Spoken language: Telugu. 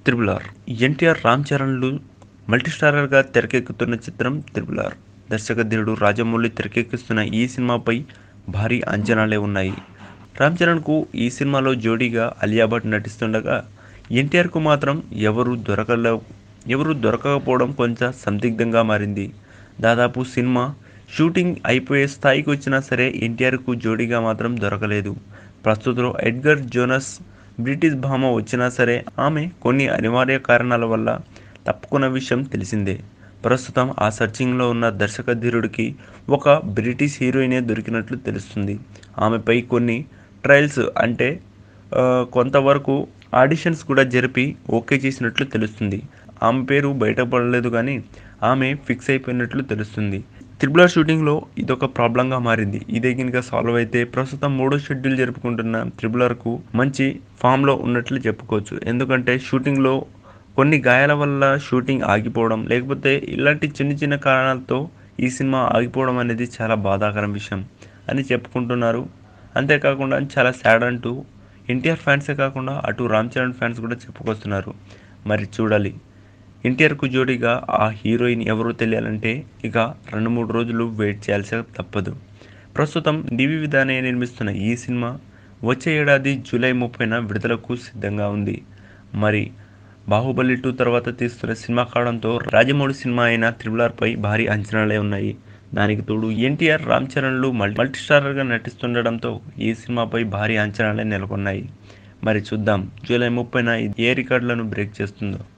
త్రిబుల్ ఆర్ ఎన్టీఆర్ రామ్ చరణ్లు మల్టీస్టారర్గా తెరకెక్కుతున్న చిత్రం త్రిబుల్ ఆర్ దర్శకధీరుడు రాజమౌళి తెరకెక్కిస్తున్న ఈ సినిమాపై భారీ అంచనాలే ఉన్నాయి రామ్ చరణ్కు ఈ సినిమాలో జోడీగా అలియా భట్ నటిస్తుండగా ఎన్టీఆర్కు మాత్రం ఎవరు దొరకలే ఎవరు దొరకకపోవడం కొంచెం సందిగ్ధంగా మారింది దాదాపు సినిమా షూటింగ్ అయిపోయే స్థాయికి వచ్చినా సరే ఎన్టీఆర్కు జోడీగా మాత్రం దొరకలేదు ప్రస్తుతం ఎడ్గర్ జోనస్ బ్రిటిష్ భామ వచ్చినా సరే ఆమె కొన్ని అనివార్య కారణాల వల్ల తప్పుకున్న విషయం తెలిసిందే ప్రస్తుతం ఆ సర్చింగ్లో ఉన్న దర్శకధీరుడికి ఒక బ్రిటిష్ హీరోయినే దొరికినట్లు తెలుస్తుంది ఆమెపై కొన్ని ట్రయల్స్ అంటే ఆ, కొంతవరకు ఆడిషన్స్ కూడా జరిపి ఓకే చేసినట్లు తెలుస్తుంది ఆమె పేరు బయటపడలేదు కానీ ఆమె ఫిక్స్ అయిపోయినట్లు తెలుస్తుంది త్రిబుల్ ఆర్ షూటింగ్లో ఇదొక ప్రాబ్లంగా మారింది ఇదే కనుక సాల్వ్ అయితే ప్రస్తుతం మూడో షెడ్యూల్ జరుపుకుంటున్న త్రిబుల్ ఆర్కు మంచి ఫామ్లో ఉన్నట్లు చెప్పుకోవచ్చు ఎందుకంటే షూటింగ్లో కొన్ని గాయాల వల్ల షూటింగ్ ఆగిపోవడం లేకపోతే ఇలాంటి చిన్న చిన్న కారణాలతో ఈ సినిమా ఆగిపోవడం అనేది చాలా బాధాకరం విషయం అని చెప్పుకుంటున్నారు అంతేకాకుండా చాలా సాడ్ అంటూ ఎన్టీఆర్ ఫ్యాన్సే కాకుండా అటు రామ్ చరణ్ ఫ్యాన్స్ కూడా చెప్పుకొస్తున్నారు మరి చూడాలి ఎన్టీఆర్కు జోడీగా ఆ హీరోయిన్ ఎవరో తెలియాలంటే ఇక రెండు మూడు రోజులు వెయిట్ చేయాల్సి తప్పదు ప్రస్తుతం డివి విధానే నిర్మిస్తున్న ఈ సినిమా వచ్చే ఏడాది జూలై ముప్పైన విడుదలకు సిద్ధంగా ఉంది మరి బాహుబలి టూ తర్వాత తీస్తున్న సినిమా కావడంతో రాజమౌళి సినిమా అయిన త్రిబుల్ ఆర్పై భారీ అంచనాలే ఉన్నాయి దానికి తోడు ఎన్టీఆర్ రామ్ చరణ్లు మల్టీ మల్టీస్టారర్గా నటిస్తుండడంతో ఈ సినిమాపై భారీ అంచనాలే నెలకొన్నాయి మరి చూద్దాం జూలై ముప్పైన ఇది ఏ రికార్డులను బ్రేక్ చేస్తుందో